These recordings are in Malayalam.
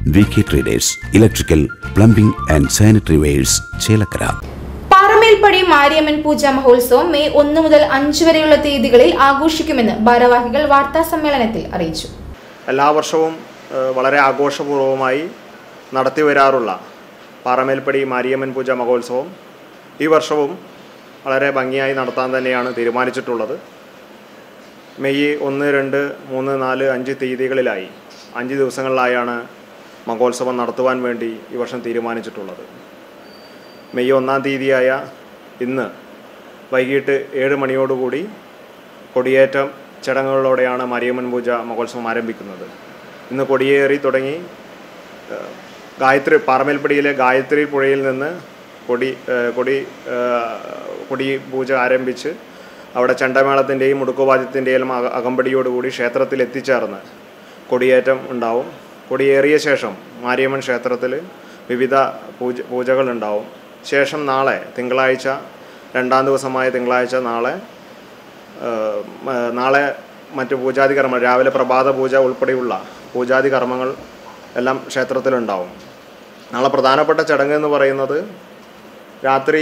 V K traders electrical plumbing and sanitary wares Chelakkara Paramelpady Mariamman puja മഹോത്സവം മെയ് ഒന്ന് മുതൽ അഞ്ച് വരെയുള്ള തീയതികളിൽ ആഘോഷിക്കുമെന്ന് ഭാരവാഹികൾ വാർത്താ സമ്മേളനത്തിൽ അറിയിച്ചു എല്ലാ വർഷവും ഏഹ്, വളരെ ആഘോഷപൂർവ്വമായി നടത്തി വരാറുള്ള പാറമേൽപ്പടി മാരിയമ്മൻ പൂജ മഹോത്സവം ഈ വർഷവും വളരെ ഭംഗിയായി നടത്താൻ തന്നെയാണ് തീരുമാനിച്ചിട്ടുള്ളത് മെയ് ഒന്ന് രണ്ട് മൂന്ന് നാല് അഞ്ച് തീയതികളിലായി അഞ്ച് ദിവസങ്ങളിലായാണ് മഹോത്സവം നടത്തുവാൻ വേണ്ടി ഈ വർഷം തീരുമാനിച്ചിട്ടുള്ളത് മെയ് ഒന്നാം തീയതിയായ ഇന്ന് വൈകിട്ട് ഏഴ് മണിയോടുകൂടി കൊടിയേറ്റം ചടങ്ങുകളോടെയാണ് മാരിയമ്മൻ പൂജ മഹോത്സവം ആരംഭിക്കുന്നത് ഇന്ന് കൊടിയേറി തുടങ്ങി ഏഹ്, ഗായത്രി പാറമേൽപ്പടിയിലെ ഗായത്രി പുഴയിൽ നിന്ന് കൊടി ഏഹ്, കൊടി ഏഹ്, കൊടി പൂജ ആരംഭിച്ച് അവിടെ ചെണ്ടമേളത്തിൻ്റെയും മുടുക്കുവാദ്യത്തിൻ്റെയും അക അകമ്പടിയോടുകൂടി ക്ഷേത്രത്തിൽ എത്തിച്ചേർന്ന് കൊടിയേറ്റം ഉണ്ടാവും കൊടിയേറിയ ശേഷം മാരിയമ്മൻ ക്ഷേത്രത്തിൽ വിവിധ പൂജ പൂജകളുണ്ടാവും ശേഷം നാളെ തിങ്കളാഴ്ച രണ്ടാം ദിവസമായ തിങ്കളാഴ്ച നാളെ ഏഹ്, മ- നാളെ മറ്റ് പൂജാതി കർമ്മങ്ങൾ രാവിലെ പ്രഭാത പൂജ ഉൾപ്പെടെയുള്ള പൂജാതി കർമ്മങ്ങൾ എല്ലാം ക്ഷേത്രത്തിലുണ്ടാവും നാളെ പ്രധാനപ്പെട്ട ചടങ്ങ് എന്ന് പറയുന്നത് രാത്രി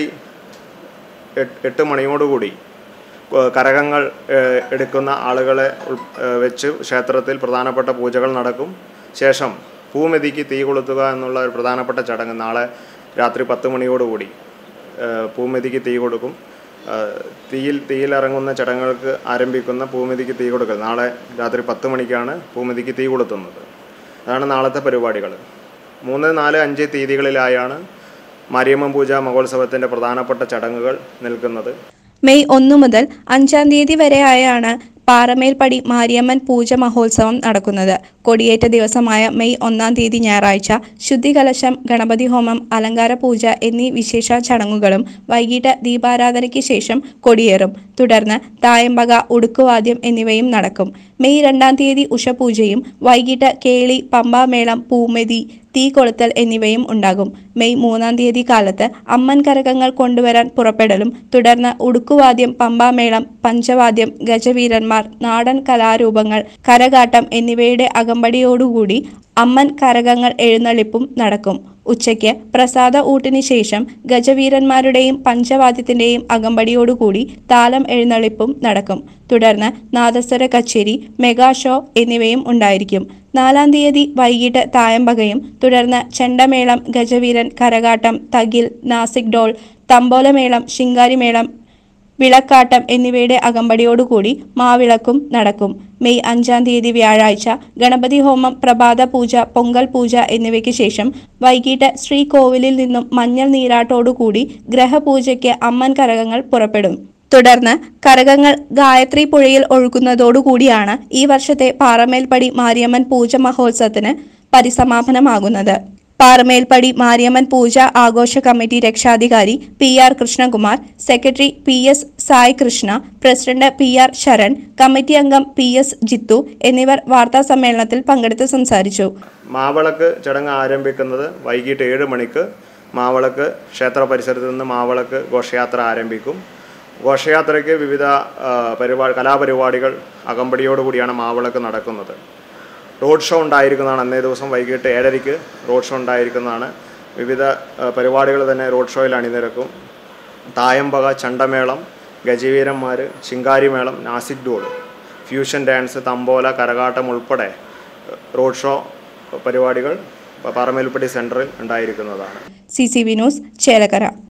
എട്ട് എട്ട് മണിയോടുകൂടി ഏഹ്, കരകങ്ങൾ ഏഹ്, എടുക്കുന്ന ആളുകളെ ഉൾ- ഏഹ്, വെച്ച് ക്ഷേത്രത്തിൽ പ്രധാനപ്പെട്ട പൂജകൾ നടക്കും ശേഷം പൂമെതിക്ക് തീ കൊളുത്തുക എന്നുള്ള ഒരു പ്രധാനപ്പെട്ട ചടങ്ങ് നാളെ രാത്രി പത്ത് മണിയോടുകൂടി ഏഹ്, പൂമെതിക്ക് തീ കൊടുക്കും ഏഹ്, തീയിൽ തീയിലിറങ്ങുന്ന ചടങ്ങുകൾക്ക് ആരംഭിക്കുന്ന പൂമെതിക്ക് തീ കൊടുക്കൽ നാളെ രാത്രി പത്ത് മണിക്കാണ് പൂമെതിക്ക് തീ കൊളുത്തുന്നത് അതാണ് നാളത്തെ പരിപാടികൾ മൂന്ന് നാല് അഞ്ച് തീയതികളിലായാണ് മാരിയമ്മൻ പൂജ മഹോത്സവത്തിൻ്റെ പ്രധാനപ്പെട്ട ചടങ്ങുകൾ നിൽക്കുന്നത് മെയ് ഒന്നു മുതൽ അഞ്ചാം തീയതി വരെയായാണ് പാറമേൽപ്പടി മാരിയമ്മൻ പൂജ മഹോത്സവം നടക്കുന്നത് കൊടിയേറ്റ ദിവസമായ മെയ് ഒന്നാം തീയതി ഞായറാഴ്ച ശുദ്ധികലശം ഗണപതി ഹോമം അലങ്കാര പൂജ എന്നീ വിശേഷ ചടങ്ങുകളും വൈകിട്ട് ദീപാരാധനയ്ക്ക് ശേഷം കൊടിയേറും തുടർന്ന് തായമ്പക ഉടുക്കുവാദ്യം എന്നിവയും നടക്കും മെയ് രണ്ടാം തീയതി ഉഷപൂജയും വൈകിട്ട് കേളി പമ്പാമേളം പൂമെതി തീ കൊളുത്തൽ എന്നിവയും ഉണ്ടാകും മെയ് മൂന്നാം തീയതി കാലത്ത് അമ്മൻ കരകങ്ങൾ കൊണ്ടുവരാൻ പുറപ്പെടലും തുടർന്ന് ഉടുക്കുവാദ്യം പമ്പാമേളം പഞ്ചവാദ്യം ഗജവീരന്മാർ നാടൻ കലാരൂപങ്ങൾ കരകാട്ടം എന്നിവയുടെ അകമ്പടിയോടുകൂടി അമ്മൻ കരകങ്ങൾ എഴുന്നള്ളിപ്പും നടക്കും ഉച്ചയ്ക്ക് പ്രസാദ ഊട്ടിന് ശേഷം ഗജവീരന്മാരുടെയും പഞ്ചവാദ്യത്തിന്റെയും അകമ്പടിയോടുകൂടി താലം എഴുന്നള്ളിപ്പും നടക്കും തുടർന്ന് നാദസ്വര കച്ചേരി മെഗാ ഷോ എന്നിവയും ഉണ്ടായിരിക്കും നാലാം തീയതി വൈകിട്ട് തായമ്പകയും തുടർന്ന് ചെണ്ടമേളം ഗജവീരൻ കരകാട്ടം തകിൽ നാസിക് ഡോൾ തമ്പോലമേളം ശിങ്കാരിമേളം വിളക്കാട്ടം എന്നിവയുടെ അകമ്പടിയോടുകൂടി മാവിളക്കും നടക്കും മെയ് അഞ്ചാം തീയതി വ്യാഴാഴ്ച ഗണപതി ഹോമം പ്രഭാത പൂജ പൊങ്കൽ പൂജ എന്നിവയ്ക്ക് ശേഷം വൈകിട്ട് ശ്രീകോവിലിൽ നിന്നും മഞ്ഞൾ നീരാട്ടോടുകൂടി ഗ്രഹപൂജയ്ക്ക് അമ്മൻ കരകങ്ങൾ പുറപ്പെടും തുടർന്ന് കരകങ്ങൾ ഗായത്രി പുഴയിൽ ഒഴുകുന്നതോടുകൂടിയാണ് ഈ വർഷത്തെ പാറമേൽപ്പടി മാരിയമ്മൻ പൂജ മഹോത്സവത്തിന് പരിസമാപനമാകുന്നത് പാറമേൽപ്പടി മാരിയമ്മൻ പൂജ ആഘോഷ കമ്മിറ്റി രക്ഷാധികാരി P R Krishnakumar secretary P S Sai Krishna president P R Saran committee അംഗം പി എസ് ജിത്തു എന്നിവർ വാർത്താ സമ്മേളനത്തിൽ പങ്കെടുത്ത് സംസാരിച്ചു മാവിളക്ക് ചടങ്ങ് ആരംഭിക്കുന്നത് വൈകിട്ട് ഏഴ് മണിക്ക് മാവിളക്ക് ക്ഷേത്ര പരിസരത്ത് നിന്ന് മാവിളക്ക് ഘോഷയാത്ര ആരംഭിക്കും ഘോഷയാത്രയ്ക്ക് വിവിധ പരിപാടി കലാപരിപാടികൾ അകമ്പടിയോടുകൂടിയാണ് മാവിളക്ക് നടക്കുന്നത് റോഡ് ഷോ ഉണ്ടായിരിക്കുന്നതാണ് അന്നേ ദിവസം വൈകിട്ട് ഏഴരയ്ക്ക് റോഡ് ഷോ ഉണ്ടായിരിക്കുന്നതാണ് വിവിധ ആ, പരിപാടികൾ തന്നെ റോഡ് ഷോയിൽ അണിനിരക്കും തായമ്പക ചണ്ടമേളം ഗജവീരന്മാർ ശിങ്കാരിമേളം നാസിക് ഡോൾ ഫ്യൂഷൻ ഡാൻസ് തമ്പോല കരകാട്ടം ഉൾപ്പെടെ റോഡ് ഷോ പരിപാടികൾ പാറമേൽപ്പടി സെൻറ്ററിൽ ഉണ്ടായിരിക്കുന്നതാണ് C C V news Chelakkara